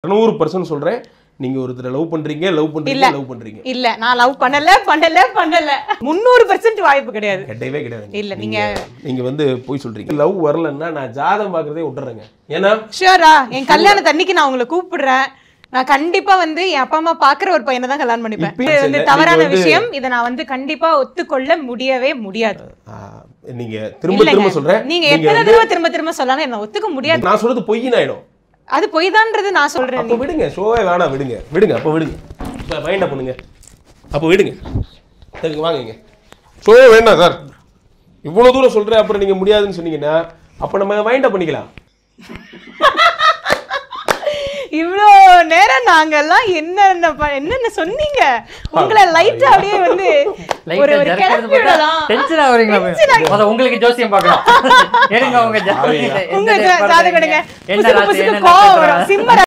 இரநூறு பர்சன்ட் சொல்றேன் நீங்க ஒருத்தரை லவ் பண்றீங்க லவ் பண்றீங்க இல்ல. லவ் பண்றீங்க இல்ல நான் லவ் பண்ணல பண்ணல பண்ணல முந்நூறு பெர்சென்ட் வாய்ப்பு கிடையாது கிடையவே கிடையாது இல்ல, நீங்க நீங்க வந்து போய் சொல்றீங்க லவ் வரலன்னா நான் ஜாதகம் பார்க்கறதே விட்டுறேங்க ஏன்னா ஷியோரா என் கல்யாணத்து அன்னைக்கு நான் உங்களை கூப்பிடுறேன் நான் கண்டிப்பா வந்து என் அப்பா அம்மா பாக்குற ஒரு பையனை தான் கல்யாணம் பண்ணிப்பேன் இப்ப இது வந்து இல்ல, தவறான நீங்க வந்து- விஷயம் இதை நான் வந்து கண்டிப்பா ஒத்துக்கொள்ள முடியவே முடியாது ஆ, நீங்க திரும்ப திரும்ப இல்லைங்க. சொல்றேன் நீங்க நீங்க எத்தனை வந்து- தடவை திரும்ப திரும்ப சொல்லலாம் என்ன ஒத்துக்க முடியாது நான் சொல்றது பொய்யின் ஆயிடும் அது பொய்தான்றது நான் சொல்றேன் அப்ப விடுங்க ஷோவே வேணாம் விடுங்க விடுங்க அப்ப விடுங்க இப்ப வைண்ட் அப் பண்ணுங்க அப்ப விடுங்க சரிங்க வாங்க இங்க ஷோவே வேண்டாம் சார் இவ்வளவு தூரம் சொல்றேன் அப்புறம் நீங்க முடியாதுன்னு சொன்னீங்கன்னா அப்ப நம்ம வைண்ட் அப் பண்ணிக்கலாம் இவ்வளோ நேரம் நாங்கெல்லாம் என்னென்ன ப- என்னென்ன சொன்னீங்க உங்களை லைட்டா அப்படியே வந்து ஒரு ஒரு கிளப்பி விடலாம் டென்ஷன் ஆகுறீங்களா முத உங்களுக்கு ஜோசியம் பார்க்கலாம் எடுங்க உங்க ஜா- ஆவியா. எந்த உங்க date ஜாதகம் பிறந்தீங்க? எடுங்க என்ன புசுக்கு ராசி புசுக்கு என்ன கோவம் நட்சத்திரம்? வரும் சிம்ம